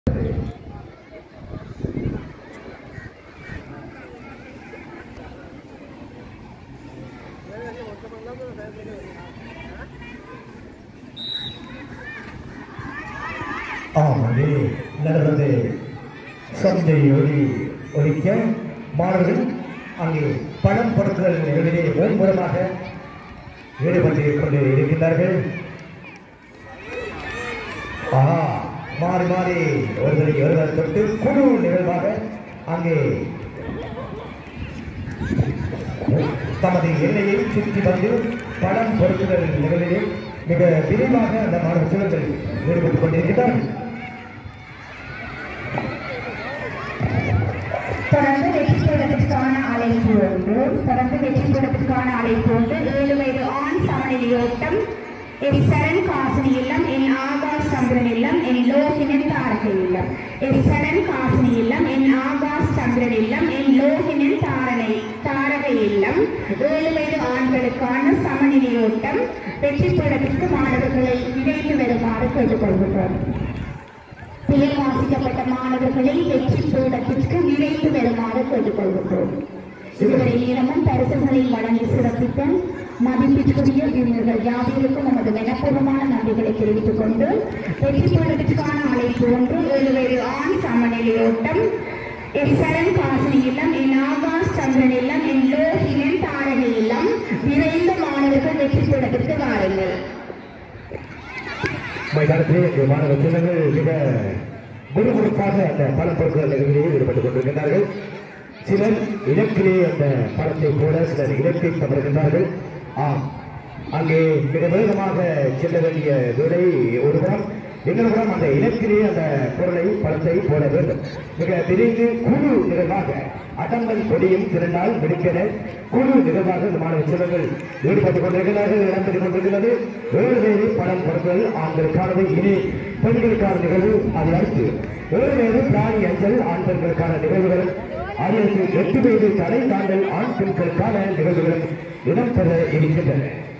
ஆமாடி நடந்தது சந்தை ஒளி ஒலிக்க மாணவர்கள் அங்கே பணம் பொருட்கள் நிகழ்விலே முன்புறமாக ஈடுபட்டு கொண்டு இருக்கின்றார்கள் ஆஹா மாறி மாறி ஒருவரை ஒருவர் தொட்டு குழு நிகழ்வாக அங்கே தமது எல்லையை சுற்றி வந்து பணம் பொருட்கள் நிகழ்விலே மிக விரைவாக அந்த மாணவ செல்வங்கள் ஈடுபட்டுக் கொண்டிருக்கிறார்கள் தொடர்ந்து வெற்றி பெறுவதற்கான அழைப்பு ஒன்று தொடர்ந்து வெற்றி பெறுவதற்கான அழைப்பு ஒன்று ஏழு வயது ஆண் சமநிலையோட்டம் எஸ் சரண் காசனி இல்லம் என் ஆகாஷ் சந்திரன் இல்லம் என் லோகினன் தாரகை இல்லம் எஸ் சரண் காசனி இல்லம் என் ஆகாஷ் சந்திரன் இல்லம் என் லோகினன் தாரணை தாரகை இல்லம் ஏழு வயது ஆண்களுக்கான சமநிலையோட்டம் வெற்றி பெறுவதற்கு மாணவர்களை இணைந்து வருமாறு கேட்டுக்கொள்கிறோம் பெயர் வாசிக்கப்பட்ட மாணவர்களை வெற்றி பீடத்திற்கு நினைத்து வருமாறு கேட்டுக்கொள்கிறோம் இதுவரை நேரமும் பரிசுகளை வழங்கி சிறப்பித்த மதிப்பிற்குரிய இவர்கள் யாவிற்கும் நமது மனப்பூர்வமான நன்றிகளை தெரிவித்துக் கொண்டு வெற்றி பீடத்திற்கான அழைப்பு ஒன்று ஏழு வயது ஆண் சமநிலையோட்டம் எஸ் சரண் காசனி இல்லம் என் ஆகாஷ் சந்திரன் இல்லம் என் லோகினன் தாரகை இல்லம் விரைந்த மாணவர்கள் வெற்றி பீடத்திற்கு வாருங்கள் மைதானத்திலே இந்த மாணவ செல்வங்கள் மிக முறுமுறுப்பாக அந்த பல பொருட்கள் நிகழ்விலே ஈடுபட்டுக் கொண்டிருக்கிறார்கள் சிலர் இலக்கிலே அந்த படத்தை போல சிலர் இலக்கை தவறுகின்றார்கள் ஆம் அங்கே மிக வேகமாக செல்ல வேண்டிய வேலை ஒருபுறம் இன்னொருபுறம் அந்த இலக்கிலே அந்த பொருளை படத்தை போட வேண்டும் மிக விரைந்து குழு நிகழ்வாக அடங்கல் கொடியும் திரண்டால் வெடிக்கென குழு நிகழ்வாக இந்த மாணவ செல்வங்கள் ஈடுபட்டுக் கொண்டிருக்கிறார்கள் இடம்பெற்றுக் கொண்டிருக்கிறது ஏழு வேறு படம் பொருட்கள் ஆண்களுக்கானது இனி பெண்களுக்கான நிகழ்வு அதை அடுத்து ஏழு வேறு பிராணி அஞ்சல் ஆண் பெண்களுக்கான நிகழ்வுகள் ஆயிரத்தி எட்டு வயது தடை தாண்டல் ஆண் பெண்களுக்கான நிகழ்வுகள் இடம்பெற இருக்கின்றன